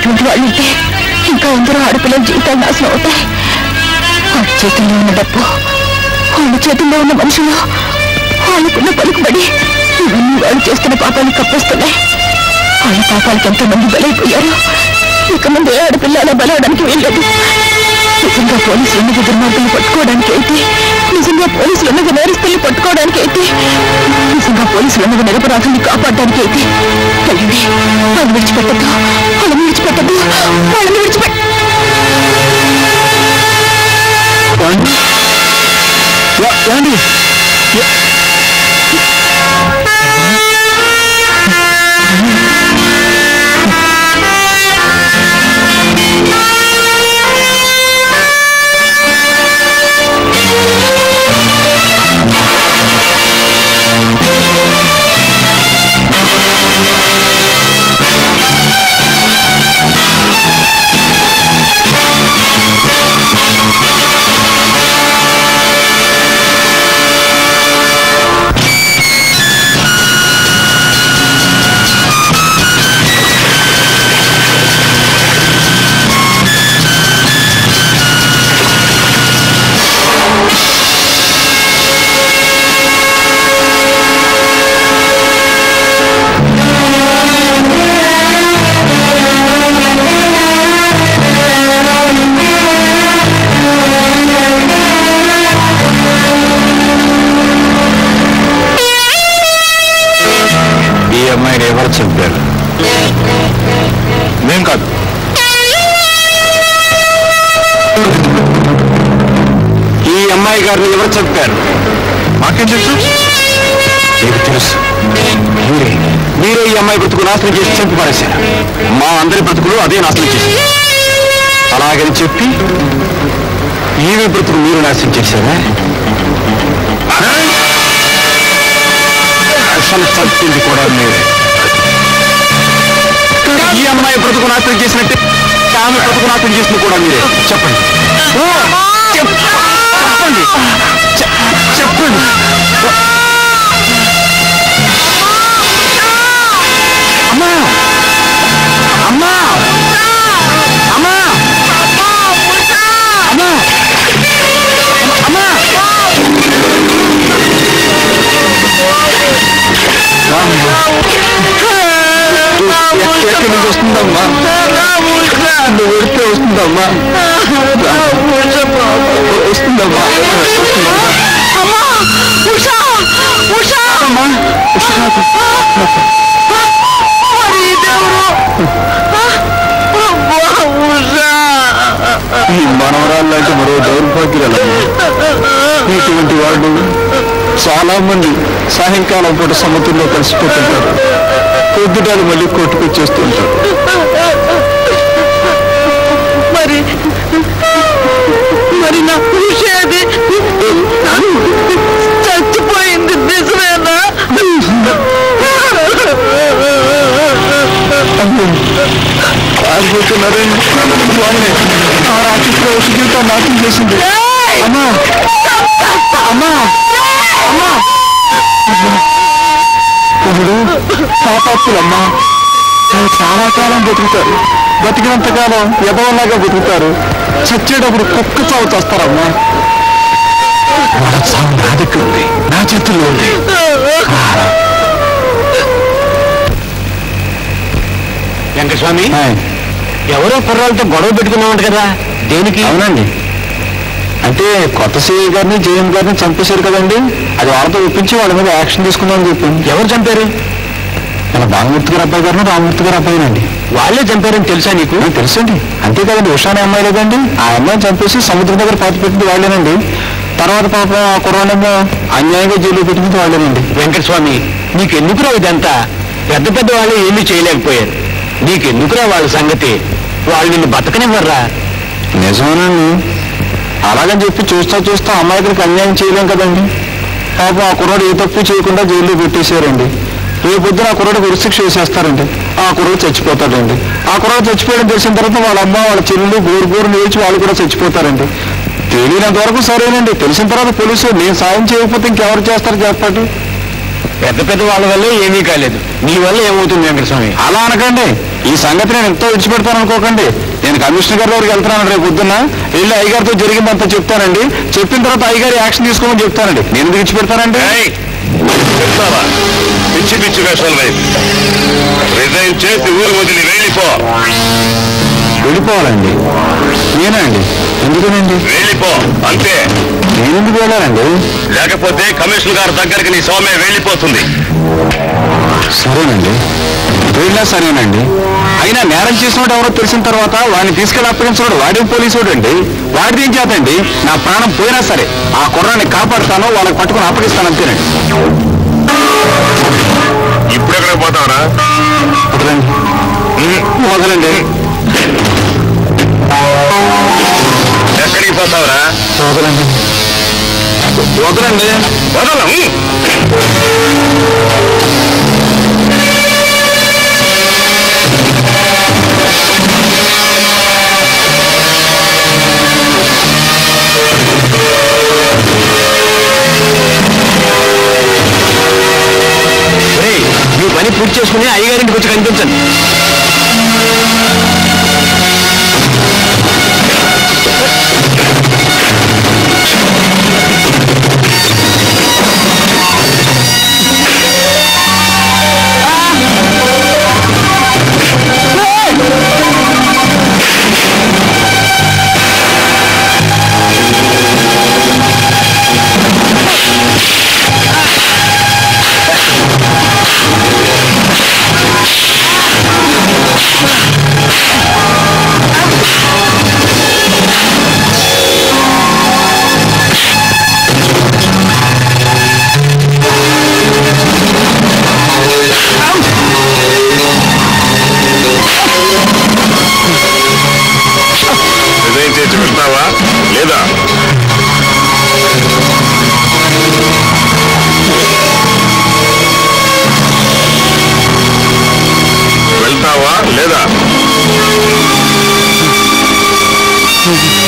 అటువంటి వాళ్ళు ఉంటే ఇంకా ఎందరో ఆడపిల్లల జీవితాలు నాశనం అవుతాయి వాళ్ళ చేతుల్లో ఉన్న డబ్బు వాళ్ళ చేతుల్లో ఉన్న మనుషులు వాళ్ళకున్న పలుకుబడి ఇవన్నీ వాళ్ళు చేస్తున్న పాపాలు కప్పేస్తున్నాయి వాళ్ళ పాపాలకు ఎంతో మంది బలైపోయారు ఇక ముందు ఏ ఆడపిల్ల అలా బలవడానికి వీల్లేదు నిజంగా పోలీసులు ఉన్నది దుర్మార్గులు పట్టుకోవడానికి అయితే నిజంగా పోలీసులు ఉన్నది నేరస్తుల్ని పట్టుకోవడానికి అయితే నిజంగా పోలీసులు ఉన్నది నిరపరాధుల్ని కాపాడడానికి అయితే వెళ్ళండి వాళ్ళని విడిచిపెట్టద్దు వాళ్ళని విడిచిపెట్టద్దు వాళ్ళని విడిచిపెట్ట ఏమండి ఈ అమ్మాయిని ఎవరు చంపారు మేం కాదు ఈ అమ్మాయి గారిని ఎవరు చంపారు మాకేం తెలుసు మీకు తెలుసు మీరే మీరే ఈ అమ్మాయి బ్రతుకు నాశనం చేసి చంపి పారేశారు మా అందరి బ్రతుకులు అదే నాశనం చేసి అలాగని చెప్పి ఈమె బ్రతుకు మీరు నాశనం చేశారా అసలు చంపింది కూడా మీరే ఈ అమ్మాయి బ్రతుకు నాశనం చేసినట్టే ఆమె బ్రతుకు నాశనం చేసింది కూడా మీరే చెప్పండి ఓ, చెప్- చెప్పండి చె- చెప్పండి అమ్మా అమ్మా అమ్మా అమ్మా అమ్మా ఎక్కడి నుంచి వస్తుందమ్మా నువ్వు ఎడితే వస్తుందమ్మా వస్తుందమ్మా అమ్మా ఉషా ఉషా అమ్మా మరి దేవుడు అబ్బా, ఉషా ఈ మనవరాలు లాంటి మరో దౌర్భాగ్యురాలమ్మా ఇటువంటి వాళ్ళు చాలా మంది సాయంకాలం పూట సముద్రంలో కలిసిపోతుంటారు పొద్దుటాలు మళ్ళీ కొట్టుకొచ్చేస్తుంటారు మరి మరి నా ఉషేది చచ్చిపోయింది నిజమేనా పారిపోతున్నారని వాళ్ళని ఆ రాక్షసులో ఒక జీవితం నాశనం చేసింది అమ్మా అమ్మా అమ్మా ఇప్పుడు పాపాత్తులమ్మా వాళ్ళు చాలా కాలం బతుకుతారు బతికినంత కాలం ఎదవలాగా బతుకుతారు చచ్చేటప్పుడు కుక్క చావు చేస్తారమ్మా వాళ్ళ చావు నా దగ్గర ఉంది నా చేతుల్లో ఉంది వెంకటస్వామి హాయ్. ఎవరో కుర్రాలతో గొడవ పెట్టుకున్నామంట కదా దేనికి అవునండి అంటే కొత్త సిఐ గారిని జేఎం గారిని చంపేశారు కదండి అది వాళ్ళతో ఒప్పించి వాళ్ళ మీద యాక్షన్ తీసుకుందామని చెప్పాను ఎవరు చంపారు మన భానుమూర్తి గారి అబ్బాయి గారిని రామూర్తి గారి అబ్బాయినండి వాళ్ళే చంపారని తెలుసా నీకు నాకు తెలుసండి అంతే కదండి ఉషానే అమ్మాయి లేదండి ఆ అమ్మాయిని చంపేసి సముద్రం దగ్గర పాతి పెట్టింది వాళ్ళేనండి తర్వాత పాపం ఆ కుర్రానేమో అన్యాయంగా జైలు పెట్టింది వాళ్ళేనండి వెంకటస్వామి నీకెందుకురా ఇదంతా పెద్ద పెద్ద వాళ్ళు ఏమీ చేయలేకపోయారు నీకెందుకురా వాళ్ళ సంగతి వాళ్ళు నిన్ను బతకనివ్వర్రా నిజమేనండి అలాగని చెప్పి చూస్తా చూస్తా అమ్మాయి దగ్గరికి అన్యాయం చేయలేం కదండి పాపం ఆ కుర్రాడు ఏ తప్పు చేయకుండా జైల్లో పెట్టేశారండి రేపు పొద్దున ఆ కుర్రాడికి ఉరిశిక్ష వేసేస్తారండి ఆ కుర్రాడు చచ్చిపోతాడండి ఆ కుర్రాడు చచ్చిపోవడం తెలిసిన తర్వాత వాళ్ళ అమ్మ వాళ్ళ చెల్లెలు గోరు గోరు నిలిచి వాళ్ళు కూడా చచ్చిపోతారండి తెలియనంత వరకు సరేనండి తెలిసిన తర్వాత పోలీసులు నేను సాయం చేయకపోతే ఇంకెవరు చేస్తారు చెప్పండి పెద్ద పెద్ద వాళ్ళ వల్ల ఏమీ కాలేదు నీ వల్ల ఏమవుతుంది వెంకటస్వామి అలా అనకండి ఈ సంగతి నేను ఎంతో విడిచిపెడతాను అనుకోకండి నేను కమిషనర్ గారి దగ్గరికి వెళ్తున్నాను రేపు పొద్దున్న వెళ్ళి అయ్యగారితో జరిగిందంతా చెప్తానండి చెప్పిన తర్వాత అయ్యగారి యాక్షన్ తీసుకోమని చెప్తానండి నేను ఎందుకు విడిచిపెడతానండి ఏయ్, చెప్తావా పిచ్చి పిచ్చి వేషాలు వైపు రిజైన్ చేసి ఊరు వదిలి వెళ్ళిపో వెళ్ళిపోవాలండి నేనా అండి ఎందుకనండి వెళ్ళిపో అంతే నేను ఎందుకు వెళ్ళాలండి లేకపోతే కమిషనర్ గారి దగ్గరికి నీ సోమే వెళ్ళిపోతుంది సరేనండి వెళ్ళినా సరేనండి అయినా నేరం చేసినోడు ఎవరో తెలిసిన తర్వాత వాడిని తీసుకెళ్ళి అప్పగించినోడు వాడే పోలీసుడు అండి వాడిది ఏం చేతండి నా ప్రాణం పోయినా సరే ఆ కుర్రాన్ని కాపాడుతాను వాళ్ళకి పట్టుకుని అప్పగిస్తాను అంతేనండి ఇప్పుడు ఎక్కడ పోతావరా వదలండి వదలండి ఎక్కడికి పోతావరా వదలండి వదలండి వదలం ఒరేయ్, మీ పని పూర్తి చేసుకుని అయ్యగారింటికి వచ్చి కనిపించండి రిజైన్ చేసి వెళ్తావా లేదా వెళ్తావా లేదా